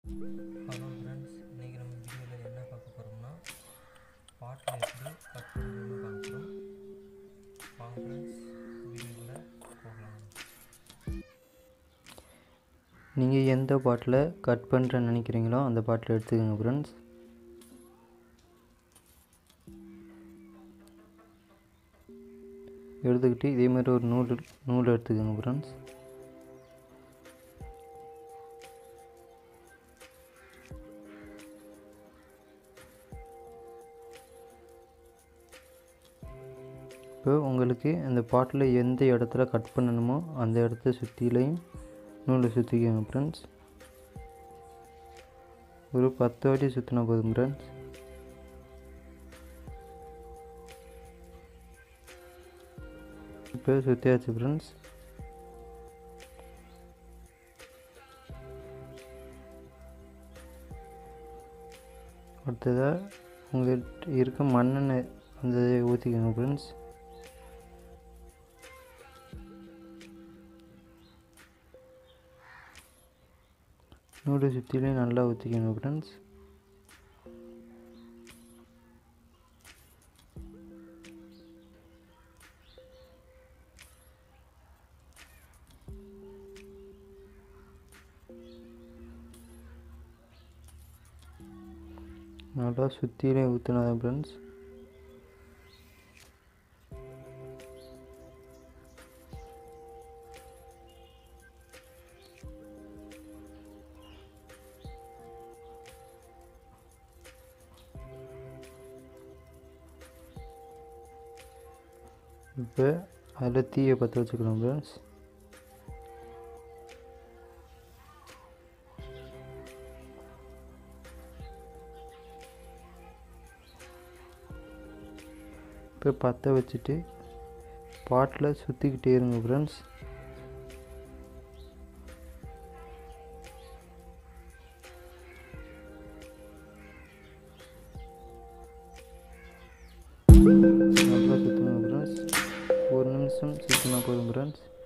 hello friends இன்றைக்கி நம்ம வீடியோவில் என்ன பார்க்க போகிறோம்னா பாட்டில் எப்படி கட் பண்ணுறதுன்னு பார்க்குறோம் வாங்க ஃப்ரெண்ட்ஸ் வீடியோக்குள்ளே போகலாம் நீங்கள் எந்த பாட்டில் கட் பண்ணுறேன்னு நினைக்கிறீங்களோ அந்த பாட்டில் எடுத்துக்கோங்க ஃப்ரெண்ட்ஸ் எடுத்துக்கிட்டு இதே மாதிரி ஒரு நூல் நூல் எடுத்துக்கோங்க ஃப்ரெண்ட்ஸ் இப்போ உங்களுக்கு அந்த பாட்டில் எந்த இடத்துல கட் பண்ணணுமோ அந்த இடத்த சுற்றிலையும் நூலை சுற்றிக்கோங்க ஃப்ரெண்ட்ஸ் ஒரு பத்து வாட்டி சுற்றினா போதும் ஃப்ரெண்ட்ஸ் இப்போ சுற்றியாச்சு ஃப்ரெண்ட்ஸ் அடுத்ததாக உங்கள்கிட்ட இருக்க மண்ணெண்ணெய் அந்த ஊற்றிக்கோங்க ஃப்ரெண்ட்ஸ் நூறு சுற்றிலையும் நல்லா ஊற்றிக்கணும் ஃப்ரெண்ட்ஸ் நல்லா சுற்றிலையும் ஊற்றினதான் ஃப்ரெண்ட்ஸ் இப்போ அதில் தீயை பற்ற வச்சுக்கலாம் ஃப்ரெண்ட்ஸ் இப்போ பற்ற வச்சுட்டு பாட்டில் சுற்றிக்கிட்டே இருங்க ஃப்ரெண்ட்ஸ் நல்லா சுற்றுங்க ஃப்ரெண்ட்ஸ் ஒரு நிமிஷம் சுற்றினா போதும் ஃப்ரெண்ட்ஸ்